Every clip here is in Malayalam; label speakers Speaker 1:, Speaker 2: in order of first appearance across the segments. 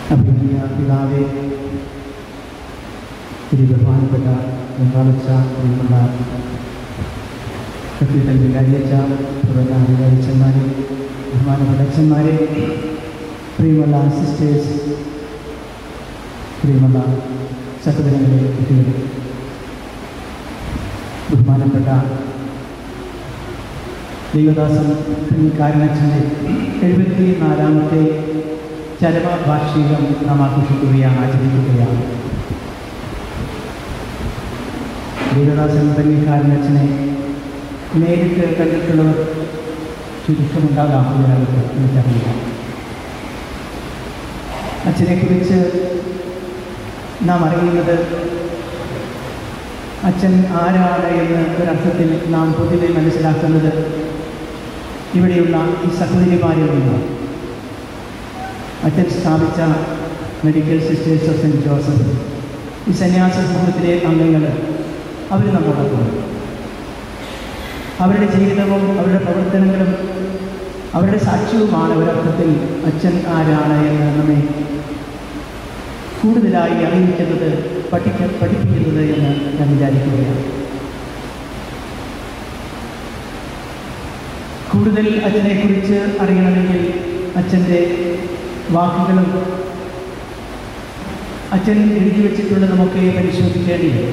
Speaker 1: അഭിനയ പിതാവെ തിരി ബഹുമാനപ്പെട്ട ബംഗാളച്ച പ്രിയമുള്ള കത്തീഡ്രൽ വികാരിയച്ച പ്രധാന വികാരിച്ചന്മാരെ ബഹുമാനപ്പെട്ട അച്ഛന്മാരെ പ്രിയമുള്ള സിസ്റ്റേഴ്സ് പ്രിയമുള്ള സഹോദരങ്ങളെ കുട്ടികളെ ബഹുമാനപ്പെട്ട ദൈവദാസൻ കാരണച്ചൻ്റെ എഴുപത്തി നാലാമത്തെ ചരമവാർഷികം നാം ആഘോഷിക്കുകയാണ് ആചരിക്കുകയാണ് ദേവദാസൻ പന്നിക്കാരനച്ഛനെ നേരിട്ട് കണ്ടിട്ടുള്ളവർ ചുരുക്കമുണ്ടാകാം ഇതിനകത്ത് എനിക്കറിയില്ല അച്ഛനെക്കുറിച്ച് നാം അറിയുന്നത് അച്ഛൻ ആരാണ് എന്ന് ഒരർത്ഥത്തിൽ നാം പൊതുവെ മനസ്സിലാക്കുന്നത് ഇവിടെയുള്ള ഈ സഹോദരിമാരിൽ നിന്നാണ് അച്ഛൻ സ്ഥാപിച്ച medical sisters of saint Joseph ഈ സന്യാസ സമൂഹത്തിലെ അംഗങ്ങൾ അവർ നമ്മോടൊപ്പം അവരുടെ ജീവിതവും അവരുടെ പ്രവർത്തനങ്ങളും അവരുടെ സാക്ഷ്യവുമാണ് ഒരർത്ഥത്തിൽ അച്ഛൻ ആരാണ് എന്ന് നമ്മെ കൂടുതലായി അറിയിക്കുന്നത് പഠിക്ക പഠിപ്പിക്കുന്നത് എന്ന് ഞാൻ വിചാരിക്കുകയാണ് കൂടുതൽ അച്ഛനെക്കുറിച്ച് അറിയണമെങ്കിൽ അച്ഛൻ്റെ വാക്കുകളും അച്ഛൻ എഴുതി വച്ചിട്ടുള്ള നമുക്ക് പരിശോധിക്കേണ്ടിയത്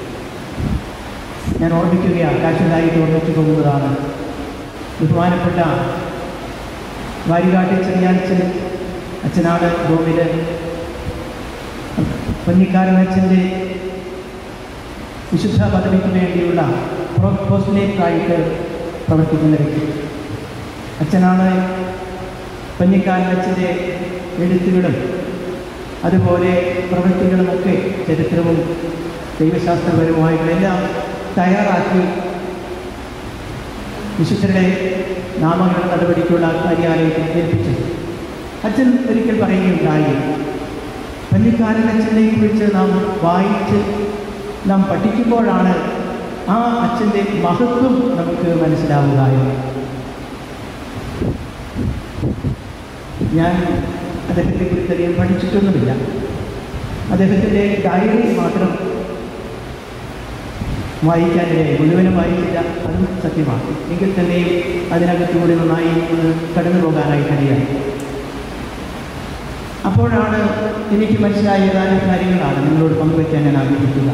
Speaker 1: ഞാൻ ഓർമ്മിക്കുകയാണ് കാശുണ്ടായിട്ട് ഓർമ്മിച്ചു പോകുന്നതാണ് ബഹുമാനപ്പെട്ട വാരികാട്ടി ചെറിയാച്ചൻ അച്ഛനാണ് ഗോവില് പൊന്നിക്കാരൻ അച്ഛൻ്റെ വിശുദ്ധ പദവിക്ക് വേണ്ടിയുള്ള പോസ്റ്റുലേറ്റായിട്ട് പ്രവർത്തിക്കുന്ന വ്യക്തി അച്ഛനാണ് പഞ്ഞിക്കാരൻ അച്ഛൻ്റെ എഴുത്തുകളും അതുപോലെ പ്രവൃത്തികളുമൊക്കെ ചരിത്രവും ദൈവശാസ്ത്രപരവുമായിട്ടുള്ള തയ്യാറാക്കി വിശുദ്ധരുടെ നാമങ്ങളുടെ നടപടിക്കുള്ള കാര്യാലയത്തിൽ ഏൽപ്പിച്ചു അച്ഛൻ ഒരിക്കൽ പറയുകയുണ്ടായി പള്ളിക്കാരൻ അച്ഛനെ കുറിച്ച് നാം വായിച്ച് നാം പഠിക്കുമ്പോഴാണ് ആ അച്ഛൻ്റെ മഹത്വം നമുക്ക് മനസ്സിലാവുക എന്ന് ഞാൻ അദ്ദേഹത്തെ കുറിച്ച് അധികം പഠിച്ചിട്ടൊന്നുമില്ല അദ്ദേഹത്തിൻ്റെ ഡയറി മാത്രം വായിക്കാനിടയായി മുഴുവനും വായിച്ചില്ല അതും സത്യമാണ് എങ്കിൽ തന്നെയും അതിനകത്തുകൂടി നന്നായി ഒന്ന് കടന്നു പോകാനായി കഴിയാം അപ്പോഴാണ് എനിക്ക് മനസ്സിലായ ഏതാനും കാര്യങ്ങളാണ് നിങ്ങളോട് പങ്കുവയ്ക്കാൻ ഞാൻ ആഗ്രഹിക്കുക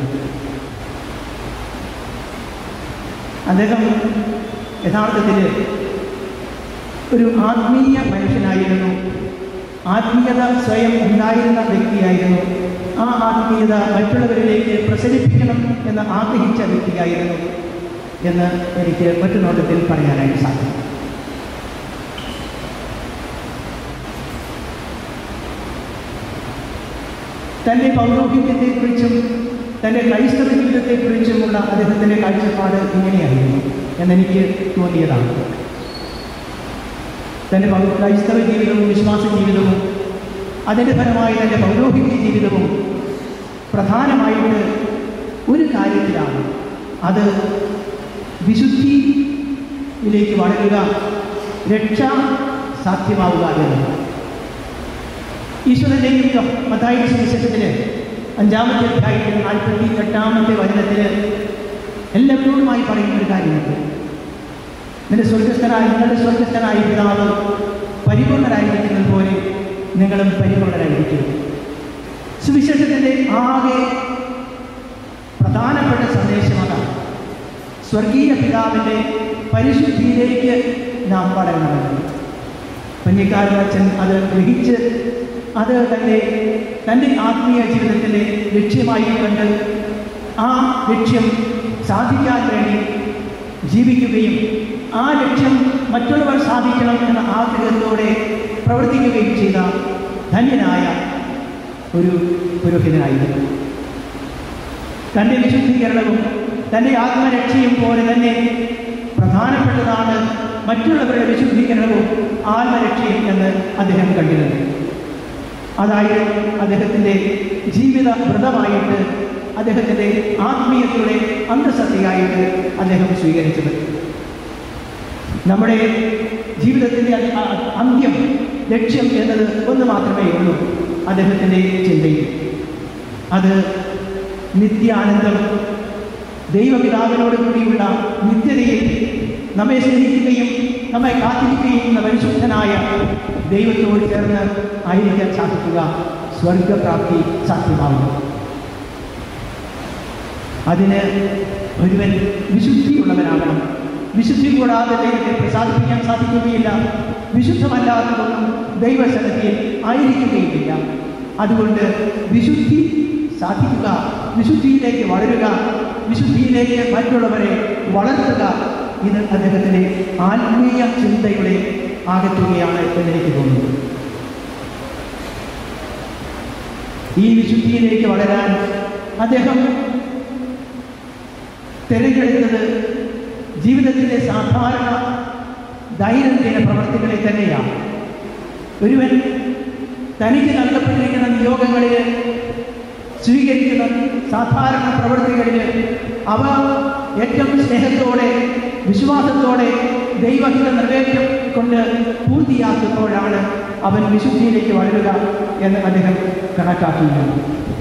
Speaker 1: അദ്ദേഹം യഥാർത്ഥത്തിൽ ഒരു ആത്മീയ മനുഷ്യനായിരുന്നു ആത്മീയത സ്വയം ഉണ്ടായിരുന്ന വ്യക്തിയായിരുന്നു ആ ആത്മീയത മറ്റുള്ളവരിലേക്ക് പ്രസരിപ്പിക്കണം എന്ന് ആഗ്രഹിച്ച വ്യക്തിയായിരുന്നു എന്ന് എനിക്ക് മറ്റു നോട്ടത്തിൽ പറയാനായിട്ട് സാധിക്കും തൻ്റെ പൗരോഹിത്യത്തെക്കുറിച്ചും തൻ്റെ ക്രൈസ്തവ ജീവിതത്തെക്കുറിച്ചുമുള്ള അദ്ദേഹത്തിൻ്റെ കാഴ്ചപ്പാട് ഇങ്ങനെയായിരുന്നു എന്നെനിക്ക് തോന്നിയതാണ് തൻ്റെ പൗ- ക്രൈസ്തവ ജീവിതവും വിശ്വാസ ജീവിതവും അതിൻ്റെ ഫലമായി തൻ്റെ പൗരോഹിത്യ ജീവിതവും പ്രധാനമായിട്ട് ഒരു കാര്യത്തിലാണ് അത് വിശുദ്ധിയിലേക്ക് വളരുക രക്ഷ സാധ്യമാവുക എന്നത് ഈശ്വരൻ്റെയും മതായി സുവിശേഷത്തിന് അഞ്ചാമത്തെ അധ്യായത്തിൽ നാൽപ്പത്തി എട്ടാമത്തെ വചനത്തിൽ എല്ലാവരോടുമായി പറയുന്ന ഒരു കാര്യമുണ്ട് നിന്റെ സ്വർഗസ്ഥനായ നിങ്ങളുടെ സ്വർഗസ്ഥനായ പിതാവ് പരിപൂർണരായിരിക്കുന്നത് പോലെ നിങ്ങളും പരിപൂർണരായിരിക്കും സുവിശേഷത്തിൻ്റെ ആകെ പ്രധാനപ്പെട്ട സന്ദേശം അതാണ് സ്വർഗീയ പിതാവിൻ്റെ പരിശുദ്ധിയിലേക്ക് നാം വളരണമെന്ന് പഞ്ഞിക്കാരൻ അച്ഛൻ അത് ഗ്രഹിച്ച് അത് തൻ്റെ തൻ്റെ ആത്മീയ ജീവിതത്തിലെ ലക്ഷ്യമായി കണ്ട് ആ ലക്ഷ്യം സാധിക്കാൻ വേണ്ടി ജീവിക്കുകയും ആ ലക്ഷ്യം മറ്റുള്ളവർ സാധിക്കണം എന്ന ആഗ്രഹത്തോടെ പ്രവർത്തിക്കുകയും ചെയ്ത ധന്യനായ ഒരു പുരോഹിതനായിരുന്നു തൻ്റെ വിശുദ്ധീകരണവും തൻ്റെ ആത്മരക്ഷയും പോലെ തന്നെ പ്രധാനപ്പെട്ടതാണ് മറ്റുള്ളവരുടെ വിശുദ്ധീകരണവും ആത്മരക്ഷയും എന്ന് അദ്ദേഹം കണ്ടിരുന്നു അതായിരുന്നു അദ്ദേഹത്തിൻ്റെ ജീവിത വ്രതമായിട്ട് അദ്ദേഹത്തിൻ്റെ ആത്മീയതയുടെ അന്തസത്തയായിട്ട് അദ്ദേഹം സ്വീകരിച്ചത് നമ്മുടെ ജീവിതത്തിൻ്റെ അ- അ- അന്ത്യം ലക്ഷ്യം എന്നത് ഒന്ന് മാത്രമേ ഉള്ളൂ അദ്ദേഹത്തിൻ്റെ ചിന്തയിൽ അത് നിത്യാനന്ദം ദൈവപിതാവിനോട് കൂടിയുള്ള നിത്യതയിൽ നമ്മെ സ്നേഹിക്കുകയും നമ്മെ കാത്തിരിക്കുകയും ചെയ്യുന്ന പരിശുദ്ധനായ ദൈവത്തോട് ചേർന്ന് ആയിരിക്കാൻ സാധിക്കുക സ്വർഗപ്രാപ്തി സാധ്യമാകുന്നു അതിന് ഒരുവൻ വിശുദ്ധിയുള്ളവനാകണം വിശുദ്ധി കൂടാതെ ദൈവത്തെ പ്രസാദിപ്പിക്കാൻ സാധിക്കുകയില്ല വിശുദ്ധമല്ലാത്തതൊന്നും ദൈവസന്നിധിയിൽ ആയിരിക്കുകയുമില്ല അതുകൊണ്ട് വിശുദ്ധി സാധിക്കുക വിശുദ്ധിയിലേക്ക് വളരുക വിശുദ്ധിയിലേക്ക് മറ്റുള്ളവരെ വളർത്തുക ഇത് അദ്ദേഹത്തിൻ്റെ ആത്മീയ ചിന്തയുടെ ആകത്തുകയാണ് എന്നെനിക്ക് തോന്നുന്നു ഈ വിശുദ്ധിയിലേക്ക് വളരാൻ അദ്ദേഹം തിരഞ്ഞെടുത്തത് ജീവിതത്തിൻ്റെ സാധാരണ ദൈനംദിന പ്രവർത്തികളെ തന്നെയാണ് ഒരുവൻ തനിക്ക് നൽകപ്പെട്ടിരിക്കുന്ന നിയോഗങ്ങളിൽ സ്വീകരിക്കുന്ന സാധാരണ പ്രവൃത്തികളിൽ അവ ഏറ്റവും സ്നേഹത്തോടെ വിശ്വാസത്തോടെ ദൈവഹിതം നിറവേറ്റം കൊണ്ട് പൂർത്തിയാക്കുമ്പോഴാണ് അവൻ വിശുദ്ധിയിലേക്ക് വളരുക എന്ന് അദ്ദേഹം കണക്കാക്കിയിരുന്നു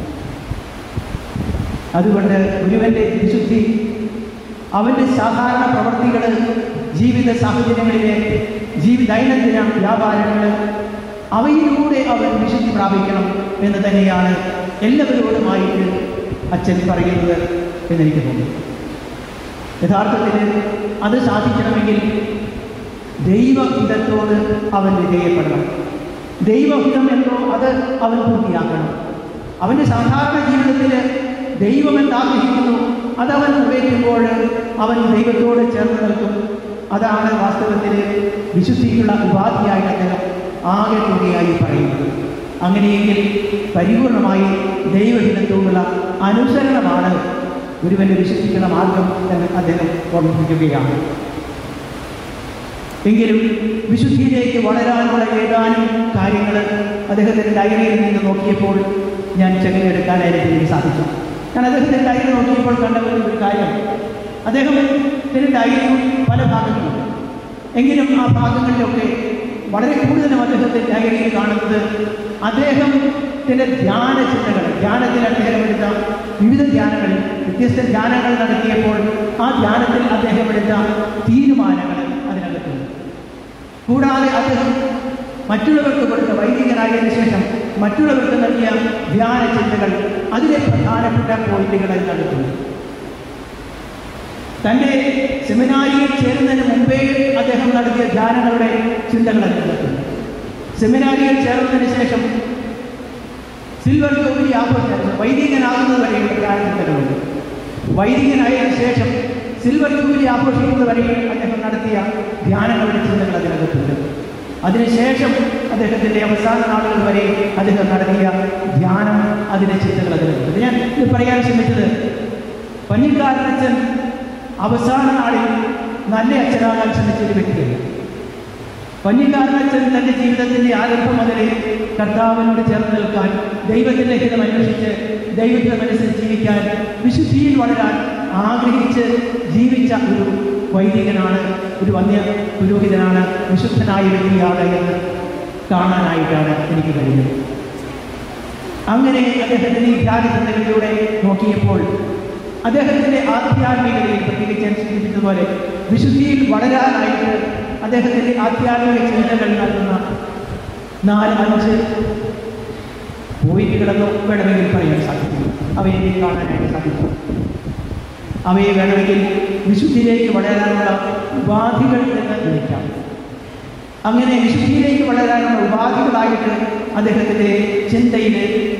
Speaker 1: അതുകൊണ്ട് ഒരുവൻ്റെ വിശുദ്ധി അവൻ്റെ സാധാരണ പ്രവർത്തികൾ ജീവിത സാഹചര്യങ്ങളിലെ ജീവി ദൈനംദിന വ്യാപാരങ്ങൾ അവയിലൂടെ അവൻ വിശുദ്ധി പ്രാപിക്കണം എന്ന് തന്നെയാണ് എല്ലാവരോടുമായിട്ട് അച്ഛൻ പറയുന്നത് എന്നെനിക്ക് തോന്നുന്നു യഥാർത്ഥത്തിൽ അത് സാധിക്കണമെങ്കിൽ ദൈവഹിതത്തോട് അവൻ വിധേയപ്പെടണം ദൈവഹിതം എന്തോ അത് അവൻ പൂർത്തിയാക്കണം അവൻ്റെ സാധാരണ ജീവിതത്തിൽ ദൈവം എന്താഗ്രഹിക്കുന്നു അതവൻ നിറവേറ്റുമ്പോൾ അവൻ ദൈവത്തോട് ചേർന്ന് നിൽക്കും അതാണ് വാസ്തവത്തിൽ വിശുദ്ധിക്കുള്ള ഉപാധിയായിട്ട് അദ്ദേഹം ആകെ തുകയായി പറയുന്നത് അങ്ങനെയെങ്കിൽ പരിപൂർണമായി ദൈവഹിതത്തോടുള്ള അനുസരണമാണ് ഒരുവന്റെ വിശ്വസിക്കുന്ന മാർഗം എന്ന് അദ്ദേഹം ഓർമ്മിപ്പിക്കുകയാണ് എങ്കിലും വിശുദ്ധിയിലേക്ക് വളരാനുള്ള ഏതാനും കാര്യങ്ങൾ അദ്ദേഹത്തിൻ്റെ ഡയറിയിൽ നിന്ന് നോക്കിയപ്പോൾ ഞാൻ ചെങ്ങലെടുക്കാനായിട്ട് എനിക്ക് സാധിച്ചു ഞാൻ അദ്ദേഹത്തിൻ്റെ ഡയറി നോക്കിയപ്പോൾ കണ്ട ഒരു കാര്യം അദ്ദേഹത്തിൻ്റെ ഡയറി പല ഭാഗങ്ങളുണ്ട് എങ്കിലും ആ ഭാഗങ്ങളിലൊക്കെ വളരെ കൂടുതലും അദ്ദേഹത്തിൻ്റെ ഡയറിയിൽ കാണുന്നത് അദ്ദേഹത്തിൻ്റെ ധ്യാന ചിന്തകൾ ധ്യാനത്തിൽ അദ്ദേഹം എടുത്ത വിവിധ ധ്യാനങ്ങളിൽ വ്യത്യസ്ത ധ്യാനങ്ങൾ നടത്തിയപ്പോൾ ആ ധ്യാനത്തിൽ അദ്ദേഹം എടുത്ത തീരുമാനങ്ങൾ അതിനകത്തുണ്ട് കൂടാതെ അദ്ദേഹം മറ്റുള്ളവർക്ക് കൊടുത്ത വൈദികനായതിനു ശേഷം മറ്റുള്ളവർക്ക് നൽകിയ ധ്യാന ചിന്തകൾ അതിലെ പ്രധാനപ്പെട്ട പോയിന്റുകൾ അതിനകത്തുണ്ട് തൻ്റെ സെമിനാരിയിൽ ചേരുന്നതിന് മുമ്പേ അദ്ദേഹം നടത്തിയ ധ്യാനങ്ങളുടെ ചിന്തകൾ അതിനകത്തുണ്ട് സെമിനാരിയിൽ ചേർന്നതിന് ശേഷം സിൽവർ ജൂബിലി ആഘോഷിച്ചു വൈദികനാകുന്നത് വരെയുള്ള ധ്യാന ചിന്തകളുണ്ട് വൈദികനായതിനു ശേഷം സിൽവർ ജൂബിലി ആഘോഷിക്കുന്നത് വരെ അദ്ദേഹം നടത്തിയ ധ്യാനങ്ങളുടെ ചിന്തകൾ അതിനകത്തുണ്ട് അതിനുശേഷം അദ്ദേഹത്തിൻ്റെ അവസാന നാളുകൾ വരെ അദ്ദേഹം നടത്തിയ ധ്യാനം അതിൻ്റെ ചിന്തകൾ അതിനകത്തുണ്ട് ഞാൻ ഇത് പറയാൻ ശ്രമിച്ചത് പഞ്ഞിക്കാരനച്ഛൻ അവസാന നാളിൽ നല്ല അച്ഛനാകാൻ ശ്രമിച്ച ഒരു വ്യക്തിയല്ല പഞ്ഞിക്കാരനച്ഛൻ തൻ്റെ ജീവിതത്തിൻ്റെ ആരംഭം മുതലേ കർത്താവിനോട് ചേർന്ന് നിൽക്കാൻ ദൈവത്തിൻ്റെ ഹിതം അന്വേഷിച്ച് ദൈവത്തിൻ്റെ മനസ്സിൽ ജീവിക്കാൻ വിശുദ്ധിയിൽ വളരാൻ ആഗ്രഹിച്ച് ജീവിച്ച ഒരു വൈദികനാണ് ഒരു വന്യ പുരോഹിതനാണ് വിശുദ്ധനായ വ്യക്തിയാണ് എന്ന് കാണാനായിട്ടാണ് എനിക്ക് കഴിയുന്നത് അങ്ങനെ അദ്ദേഹത്തിൻ്റെ ഈ ധ്യാനചിന്തകളിലൂടെ നോക്കിയപ്പോൾ അദ്ദേഹത്തിൻ്റെ ആധ്യാത്മികതയിൽ പ്രത്യേകിച്ച് ഞാൻ സൂചിപ്പിച്ചതുപോലെ വിശുദ്ധിയിൽ വളരാനായിട്ട് അദ്ദേഹത്തിൻ്റെ ആധ്യാത്മിക ചിന്തകൾ നൽകുന്ന നാല് അഞ്ച് പോയിന്റുകളെന്നോ വേണമെങ്കിൽ പറയാൻ സാധിക്കും അവയെ എനിക്ക് കാണാനായിട്ട് സാധിക്കും അവയെ വേണമെങ്കിൽ വിശുദ്ധിയിലേക്ക് വളരാനുള്ള ഉപാധികൾ എന്ന് വിളിക്കാം അങ്ങനെ വിശുദ്ധിയിലേക്ക് വളരാനുള്ള ഉപാധികളായിട്ട് അദ്ദേഹത്തിൻ്റെ ചിന്തയിൽ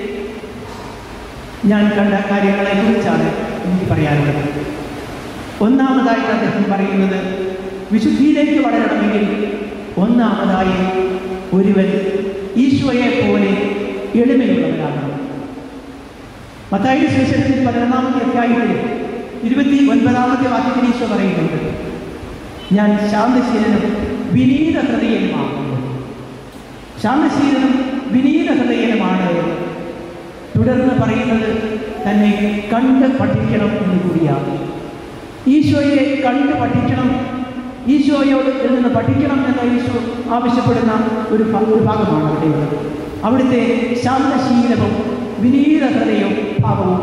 Speaker 1: ഞാൻ കണ്ട കാര്യങ്ങളെ കുറിച്ചാണ് എനിക്ക് പറയാനുള്ളത് ഒന്നാമതായിട്ട് അദ്ദേഹം പറയുന്നത് വിശുദ്ധിയിലേക്ക് വളരണമെങ്കിൽ ഒന്നാമതായി ഒരുവൻ ഈശോയെ പോലെ എളിമയുള്ളവരാകണം മത്തായി സുവിശേഷത്തിൽ പതിനൊന്നാമത്തെ അധ്യായത്തിൽ ഇരുപത്തി ഒൻപതാമത്തെ വാക്യത്തിൽ ഈശോ പറയുന്നുണ്ട് ഞാൻ ശാന്തശീലനും വിനീത ഹൃദയനുമാകുന്നു ശാന്തശീലനും വിനീത ഹൃദയനുമാണ് എന്ന് തുടർന്ന് പറയുന്നത് തന്നെ കണ്ട് പഠിക്കണം എന്ന് കൂടിയാണ് ഈശോയെ കണ്ട് പഠിക്കണം ഈശോയോട് ഇതിൽ നിന്ന് പഠിക്കണം എന്ന് ഈശോ ആവശ്യപ്പെടുന്ന ഒരു ഭ- ഒരു ഭാഗമാണ് അവിടെയുള്ളത് അവിടുത്തെ ശാന്തശീലവും വിനീത ഹൃദയവും ഭാവവും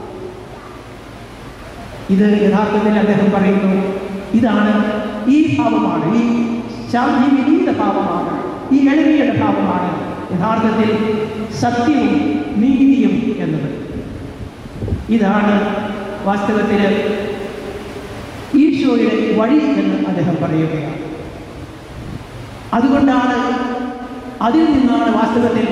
Speaker 1: ഇത് യഥാർത്ഥത്തിൽ അദ്ദേഹം പറയുന്നു ഇതാണ് ഈ ഭാവമാണ് ഈ ശാ- ഈ വിനീത ഭാവമാണ് ഈ എളിമയുടെ ഭാവമാണ് യഥാർത്ഥത്തിൽ സത്യവും നീതിയും എന്നത് ഇതാണ് വാസ്തവത്തിൽ ഈശോയുടെ വഴി എന്ന് അദ്ദേഹം പറയുകയാണ് അതുകൊണ്ടാണ് അതിൽ നിന്നാണ് വാസ്തവത്തിൽ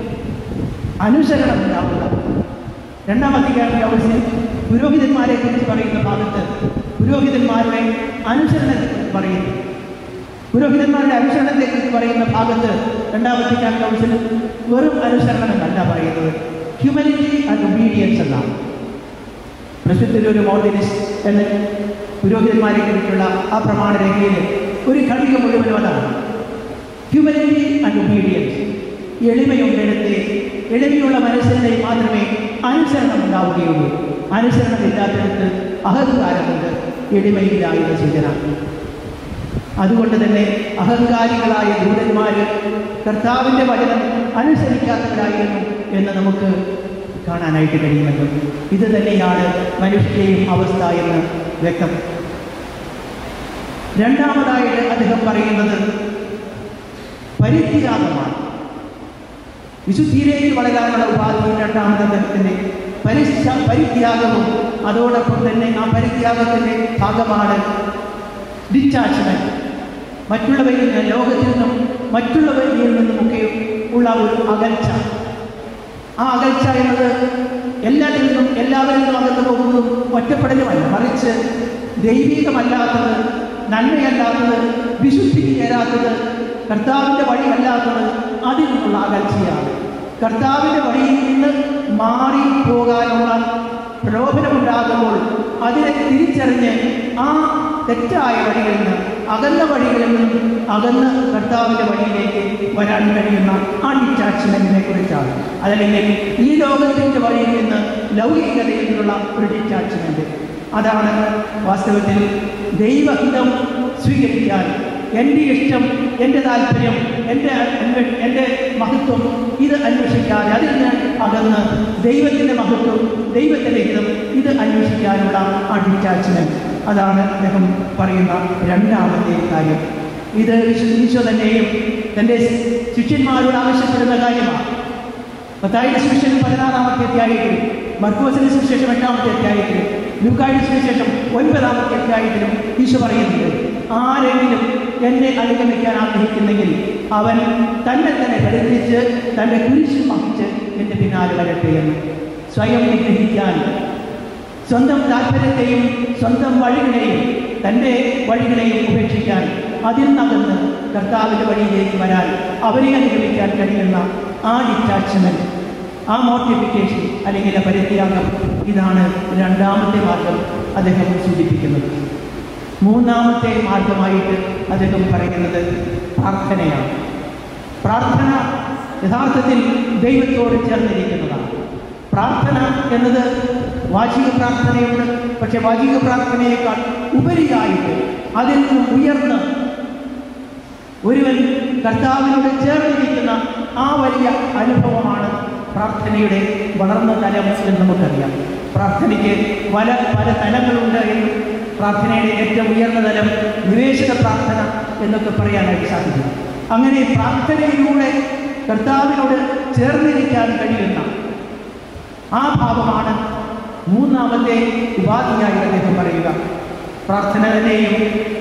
Speaker 1: അനുസരണം ഉണ്ടാവുക രണ്ടാം അധികാരം കൗൺസിൽ പുരോഹിതന്മാരെ കുറിച്ച് പറയുന്ന ഭാഗത്ത് പുരോഹിതന്മാരുടെ അനുസരണത്തെ കുറിച്ച് പറയുന്നു പുരോഹിതന്മാരുടെ അനുസരണത്തെ കുറിച്ച് പറയുന്ന ഭാഗത്ത് രണ്ടാം വത്തിക്കാൻ കൗൺസിൽ വെറും അനുസരണം എന്നല്ല പറയുന്നത് ഹ്യൂമനിറ്റി ആൻഡ് ഒബീഡിയൻസ് എന്നാണ് പ്രസിദ്ധരൊരു മോർഡിനിസ്റ്റ് എന്ന പുരോഹിതന്മാരെ കുറിച്ചുള്ള ആ പ്രമാണ രേഖയിൽ ഒരു ഘടിക മുഴുവനും അതാണ് ഹ്യൂമനിറ്റി ആൻഡ് ഒബീഡിയൻസ് എളിമയുണ്ടെടുത്ത് എളിമയുള്ള മനസ്സിനെ മാത്രമേ അനുസരണം ഉണ്ടാവുകയുള്ളൂ അനുസരണമില്ലാത്തിടത്ത് അഹങ്കാരമുണ്ട് എളിമയില്ലായ്മ സൂചന അതുകൊണ്ട് തന്നെ അഹങ്കാരികളായ ദൂതന്മാര് കർത്താവിൻ്റെ വചനം അനുസരിക്കാത്തവരായിരുന്നു എന്ന് നമുക്ക് കാണാനായിട്ട് കഴിയുമല്ലോ ഇത് തന്നെയാണ് മനുഷ്യരെയും അവസ്ഥ എന്ന് വ്യക്തം രണ്ടാമതായിട്ട് അദ്ദേഹം പറയുന്നത് പരിത്യാഗമാണ് വിശുദ്ധിയിലേക്ക് വളരാനുള്ള ഉപാധി രണ്ടാമത് അദ്ദേഹത്തിൻ്റെ പരിശ പരിത്യാഗവും അതോടൊപ്പം തന്നെ ആ പരിത്യാഗത്തിൻ്റെ ഭാഗമാണ് ഡിറ്റാച്ച്മെന്റ് മറ്റുള്ളവരിൽ നിന്ന് ലോകത്തിൽ നിന്നും മറ്റുള്ളവരിൽ നിന്നുമൊക്കെ ഉള്ള ഒരു അകൽച്ച ആ അകൽച്ച എന്നത് എല്ലാത്തിൽ നിന്നും എല്ലാവരിൽ നിന്നും അകന്നു പോകുന്നതും ഒറ്റപ്പെടലുമല്ല മറിച്ച് ദൈവികമല്ലാത്തത് നന്മയല്ലാത്തത് വിശുദ്ധിക്ക് ചേരാത്തത് കർത്താവിൻ്റെ വഴിയല്ലാത്തത് അതിൽ നിന്നുള്ള അകൽച്ചയാണ് കർത്താവിൻ്റെ വഴിയിൽ നിന്ന് മാറി പോകാനുള്ള പ്രലോഭനമുണ്ടാകുമ്പോൾ അതിനെ തിരിച്ചറിഞ്ഞ് ആ തെറ്റായ വഴികളിൽ നിന്ന് അകന്ന വഴികളിൽ നിന്നും അകന്ന് കർത്താവിൻ്റെ വഴിയിലേക്ക് വരാൻ കഴിയുന്ന ആ ഡിറ്റാച്ച്മെന്റിനെ കുറിച്ചാണ് അതല്ലെങ്കിൽ ഈ ലോകത്തിൻ്റെ വഴിയിൽ നിന്ന് ലൗകികതയിൽ നിന്നുള്ള ഒരു ഡിറ്റാച്ച്മെന്റ് അതാണ് വാസ്തവത്തിൽ ദൈവഹിതം സ്വീകരിക്കാൻ എൻ്റെ ഇഷ്ടം എൻ്റെ താല്പര്യം എൻ്റെ അന്വേ- എൻ്റെ മഹത്വം ഇത് അന്വേഷിക്കാതെ അതിൽ നിന്ന് അകന്ന് ദൈവത്തിൻ്റെ മഹത്വം ദൈവത്തിൻ്റെ ഹിതം ഇത് അന്വേഷിക്കാനുള്ള ആ ഡിറ്റാച്ച്മെന്റ് അതാണ് അദ്ദേഹം പറയുന്ന രണ്ടാമത്തെ കാര്യം ഇത് ഈശോ- ഈശോ തന്നെയും തൻ്റെ ശിഷ്യന്മാരോട് ആവശ്യപ്പെടുന്ന കാര്യമാണ് മത്തായിയുടെ സുവിശേഷം പതിനാറാമത്തെ അധ്യായത്തിലും മർക്കോസിന്റെ സുവിശേഷം എട്ടാമത്തെ അധ്യായത്തിലും ലൂക്കായുടെ സുവിശേഷം ഒൻപതാമത്തെ അധ്യായത്തിലും ഈശോ പറയുന്നുണ്ട് ആരെങ്കിലും എന്നെ അനുഗമിക്കാൻ ആഗ്രഹിക്കുന്നെങ്കിൽ അവൻ തന്നെ തന്നെ പരിഹരിച്ച് തൻ്റെ കുരിശ് വഹിച്ച് എൻ്റെ പിന്നാലെ വരട്ടെ എന്ന് സ്വയം നിഗ്രഹിക്കാൻ സ്വന്തം താല്പര്യത്തെയും സ്വന്തം വഴികളെയും തൻ്റെ വഴികളെയും ഉപേക്ഷിക്കാൻ അതിൽ നിന്നകന്ന് കർത്താവിൻ്റെ വഴിയിലേക്ക് വരാൻ അവരെ അനുഗമിക്കാൻ കഴിയുന്ന ആ ഡിറ്റാച്ച്മെൻറ്റ് ആ മോട്ടിഫിക്കേഷൻ അല്ലെങ്കിൽ ആ പരിത്യാഗം ഇതാണ് രണ്ടാമത്തെ മാർഗം അദ്ദേഹം സൂചിപ്പിക്കുന്നത് മൂന്നാമത്തെ മാർഗമായിട്ട് അദ്ദേഹം പറയുന്നത് പ്രാർത്ഥനയാണ് പ്രാർത്ഥന യഥാർത്ഥത്തിൽ ദൈവത്തോട് ചേർന്നിരിക്കുന്നതാണ് പ്രാർത്ഥന എന്നത് വാചിക പ്രാർത്ഥനയുണ്ട് പക്ഷെ വാചിക പ്രാർത്ഥനയേക്കാൾ ഉപരിയായിട്ട് അതിൽ നിന്നും ഉയർന്ന് ഒരുവൻ കർത്താവിനോട് ചേർന്നിരിക്കുന്ന ആ വലിയ അനുഭവമാണ് പ്രാർത്ഥനയുടെ വളർന്ന തലം എന്ന് നമുക്കറിയാം പ്രാർത്ഥനയ്ക്ക് പല പല തലങ്ങളുണ്ട് എന്നും പ്രാർത്ഥനയുടെ ഏറ്റവും ഉയർന്ന തലം നിവേശന പ്രാർത്ഥന എന്നൊക്കെ പറയാനായിട്ട് സാധിക്കും അങ്ങനെ പ്രാർത്ഥനയിലൂടെ കർത്താവിനോട് ചേർന്നിരിക്കാൻ കഴിയുന്ന ആ ഭാവമാണ് മൂന്നാമത്തെ ഉപാധിയായി അദ്ദേഹം പറയുക പ്രാർത്ഥന തന്നെയും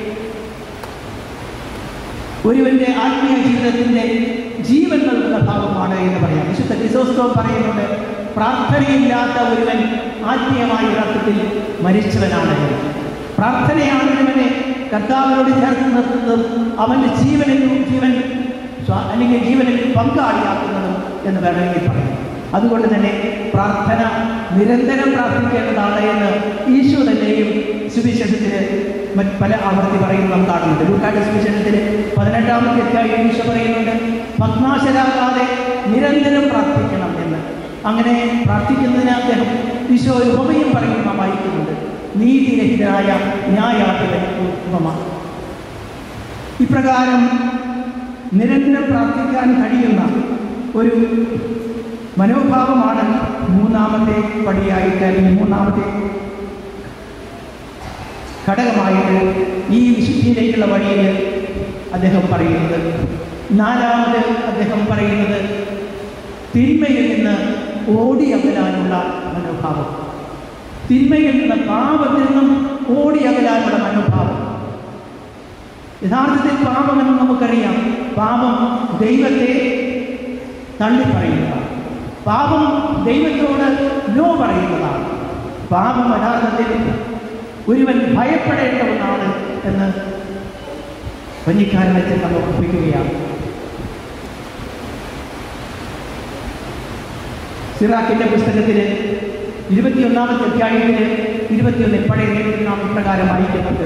Speaker 1: ഒരുവന്റെ ആത്മീയ ജീവിതത്തിന്റെ ജീവൻ നൽകുന്ന ഭാവമാണ് എന്ന് പറയാം വിശുദ്ധ ക്രിസോസ്തവം പറയുന്നുണ്ട് പ്രാർത്ഥനയില്ലാത്ത ഒരുവൻ ആത്മീയമായ അർത്ഥത്തിൽ മരിച്ചവനാണ് എന്ന്. പ്രാർത്ഥനയാണ് ഒരുവനെ കർത്താവിനോട് ചേർത്ത് നിർത്തുന്നതും അവന്റെ ജീവനിലും ജീവൻ സ്വ- അല്ലെങ്കിൽ ജീവനിൽ പങ്കാളിയാക്കുന്നതും എന്ന് വേണമെങ്കിൽ പറയാം അതുകൊണ്ട് തന്നെ പ്രാർത്ഥന നിരന്തരം പ്രാർത്ഥിക്കേണ്ടതാണ് എന്ന് ഈശോ തന്നെയും സുവിശേഷത്തിന് മറ്റ് പല ആവർത്തി പറയുന്നത് നാം കാണുന്നുണ്ട് ലൂക്കാട് സുവിശേഷത്തിൽ പതിനെട്ടാമത്തെ അധ്യായം ഈശോ പറയുന്നുണ്ട് പത്മാശരാകാതെ നിരന്തരം പ്രാർത്ഥിക്കണം എന്ന് അങ്ങനെ പ്രാർത്ഥിക്കുന്നതിന് അദ്ദേഹം ഈശോ ഒരു ഉപമയും പറയുന്ന വായിക്കുന്നുണ്ട് നീതിരഹിതനായ ന്യായാധിപൻ ഉപമ ഇപ്രകാരം നിരന്തരം പ്രാർത്ഥിക്കാൻ കഴിയുന്ന ഒരു മനോഭാവമാണ് മൂന്നാമത്തെ പടിയായിട്ട് അല്ലെങ്കിൽ മൂന്നാമത്തെ ഘടകമായിട്ട് ഈ വിശുദ്ധിയിലേക്കുള്ള വഴിയിൽ അദ്ദേഹം പറയുന്നത് നാലാമത് അദ്ദേഹം പറയുന്നത് തിന്മയിൽ നിന്ന് ഓടിയകലാനുള്ള മനോഭാവം തിന്മയിൽ നിന്ന് പാപത്തിൽ നിന്നും ഓടിയകലാനുള്ള മനോഭാവം യഥാർത്ഥത്തിൽ പാപമെന്ന് നമുക്കറിയാം പാപം ദൈവത്തെ തള്ളിപ്പറയുന്നതാണ് പാപം ദൈവത്തോട് നോ പറയുന്നതാണ് പാപം യഥാർത്ഥത്തിൽ ഒരുവൻ ഭയപ്പെടേണ്ട ഒന്നാണ് എന്ന് പഞ്ഞിക്കാരനത്തെ നമ്മൾ ഓർപ്പിക്കുകയാണ് സിറാഖിന്റെ പുസ്തകത്തിൽ ഇരുപത്തിയൊന്നാമത്തെ അധ്യായത്തിൽ ഇരുപത്തിയൊന്ന് പഴയ നിയമത്തിൽ നാം ഇപ്രകാരം വായിക്കുന്നുണ്ട്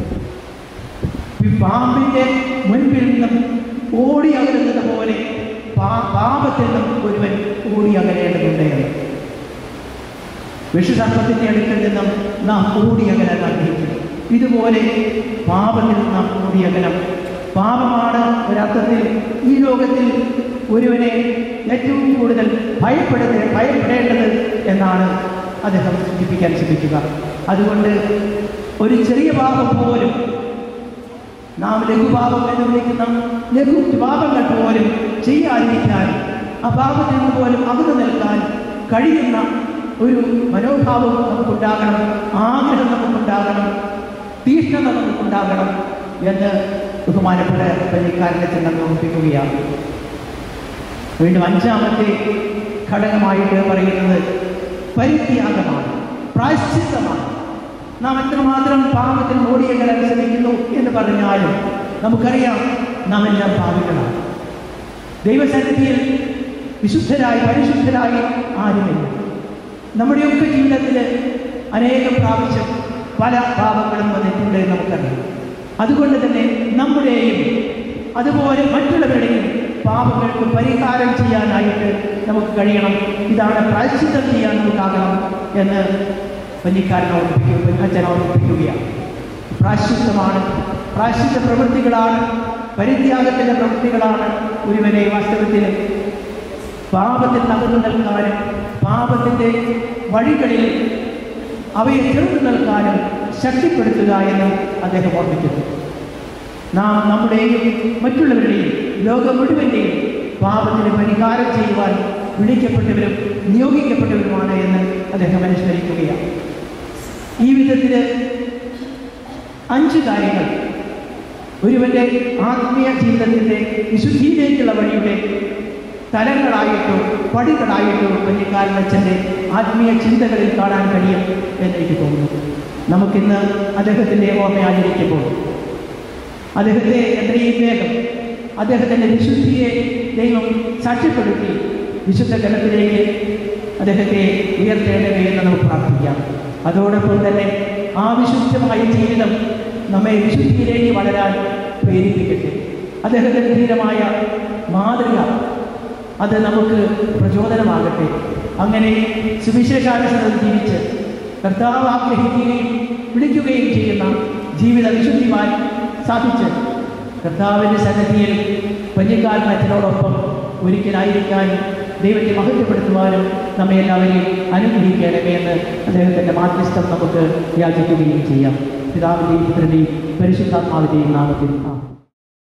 Speaker 1: ഈ പാമ്പിന്റെ മുൻപിൽ നിന്നും ഓടി അകലുന്നത് പോലെ പാ- പാപത്തിൽ നിന്നും ഒരുവൻ ഓടി അകലേണ്ടതുണ്ട് എന്ന് വിഷസർപ്പത്തിന്റെ അടുക്കൽ നിന്നും നാം ഓടി അകലാൻ ആഗ്രഹിക്കുന്നു ഇതുപോലെ പാപത്തിൽ നിന്ന് നാം ഓടി അകലം പാപമാണ് ഒരർത്ഥത്തിൽ ഈ ലോകത്തിൽ ഒരുവനെ ഏറ്റവും കൂടുതൽ ഭയപ്പെടുന്നത് ഭയപ്പെടേണ്ടത് എന്നാണ് അദ്ദേഹം സൂചിപ്പിക്കാൻ ശ്രമിക്കുക അതുകൊണ്ട് ഒരു ചെറിയ പാപം പോലും നാം ലഘുപാപം എന്ന് വിളിക്കുന്ന ലഘു പാപങ്ങൾ പോലും ചെയ്യാതിരിക്കാൻ ആ പാപത്തിൽ നിന്ന് പോലും അകന്നു നിൽക്കാൻ കഴിയുന്ന ഒരു മനോഭാവം നമുക്കുണ്ടാകണം ആഗ്രഹം നമുക്കുണ്ടാകണം തീഷ്ണത നമുക്കുണ്ടാകണം എന്ന് ബഹുമാനപ്പെട്ട പള്ളിക്കാരനെ ചെന്ന് ഓർപ്പിക്കുകയാണ് വീണ്ടും അഞ്ചാമത്തെ ഘടകമായിട്ട് പറയുന്നത് പരിത്യാഗമാണ് പ്രായശ്ചിത്തമാണ് നാം എത്രമാത്രം പാപത്തിൽ ഓടിയകലാൻ ശ്രമിക്കുന്നു എന്ന് പറഞ്ഞാലും നമുക്കറിയാം നാം എല്ലാം പാപികളാണ് ദൈവസന്നിധിയിൽ വിശുദ്ധരായി പരിശുദ്ധരായി ആരുമില്ല നമ്മുടെയൊക്കെ ജീവിതത്തിൽ അനേകം പ്രാവശ്യം പല പാപങ്ങളും വന്നിട്ടുണ്ട് എന്ന് നമുക്കറിയാം അതുകൊണ്ട് തന്നെ നമ്മുടെയും അതുപോലെ മറ്റുള്ളവരുടെയും പാപങ്ങൾക്ക് പരിഹാരം ചെയ്യാനായിട്ട് നമുക്ക് കഴിയണം ഇതാണ് പ്രായശ്ചിത്തം ചെയ്യാൻ നമുക്കാകണം എന്ന് പഞ്ഞിക്കാരൻ ഓർമ്മിപ്പിക്കുക അച്ഛൻ ഓർമ്മിപ്പിക്കുകയാണ് പ്രായശ്ചിത്തമാണ് പ്രായശ്ചിത്ത പ്രവൃത്തികളാണ് പരിത്യാഗത്തിൻ്റെ പ്രവൃത്തികളാണ് ഒരുവനെ വാസ്തവത്തിൽ പാപത്തിൽ നകന്നു നിൽക്കാനും പാപത്തിൻ്റെ വഴികളിൽ അവയെ ചെറുത്തു നിൽക്കാനും ശക്തിപ്പെടുത്തുക എന്ന് അദ്ദേഹം ഓർമ്മിക്കുന്നു നാം നമ്മുടെയും മറ്റുള്ളവരുടെയും ലോകം മുഴുവൻ്റെയും പാപത്തിന് പരിഹാരം ചെയ്യുവാൻ വിളിക്കപ്പെട്ടവരും നിയോഗിക്കപ്പെട്ടവരുമാണ് എന്ന് അദ്ദേഹം അനുസ്മരിക്കുകയാണ് ഈ വിധത്തിൽ അഞ്ച് കാര്യങ്ങൾ ഒരുവന്റെ ആത്മീയ ജീവിതത്തിൻ്റെ വിശുദ്ധിയിലേക്കുള്ള വഴിയുടെ തലങ്ങളായിട്ടോ പടികളായിട്ടോ പഞ്ഞിക്കാരനച്ഛൻ്റെ ആത്മീയ ചിന്തകളിൽ കാണാൻ കഴിയും എന്നെനിക്ക് തോന്നുന്നു നമുക്കിന്ന് അദ്ദേഹത്തിൻ്റെ ഓർമ്മ ആചരിക്കുമ്പോൾ അദ്ദേഹത്തെ എത്രയും വേഗം അദ്ദേഹത്തിൻ്റെ വിശുദ്ധിയെ ദൈവം സാക്ഷ്യപ്പെടുത്തി വിശുദ്ധ ഗണത്തിലേക്ക് അദ്ദേഹത്തെ ഉയർത്തേണ്ടവേ എന്ന് നമുക്ക് പ്രാർത്ഥിക്കാം അതോടൊപ്പം തന്നെ ആ വിശുദ്ധമായ ജീവിതം നമ്മെ വിശുദ്ധിയിലേക്ക് വളരാൻ പ്രേരിപ്പിക്കട്ടെ അദ്ദേഹത്തിൻ്റെ ധീരമായ മാതൃക അത് നമുക്ക് പ്രചോദനമാകട്ടെ അങ്ങനെ സുവിശേഷാനുസരണം ജീവിച്ച് കർത്താവ് ആഗ്രഹിക്കുകയും വിളിക്കുകയും ചെയ്യുന്ന ജീവിത വിശുദ്ധിമാൻ സാധിച്ച് കർത്താവിൻ്റെ സന്നിധിയിൽ പഞ്ഞിക്കാരൻ അച്ഛനോടൊപ്പം ഒരിക്കലായിരിക്കാനും ദൈവത്തെ മഹത്വപ്പെടുത്തുവാനും നമ്മെ എല്ലാവരെയും അനുഗ്രഹിക്കണമേ എന്ന് അദ്ദേഹത്തിൻ്റെ മാധ്യസ്ഥം നമുക്ക് യാചിക്കുകയും ചെയ്യാം പിതാവിൻ്റെയും പുത്രൻ്റെയും പരിശുദ്ധാത്മാവിൻ്റെയും നാമത്തിൽ ആമേൻ.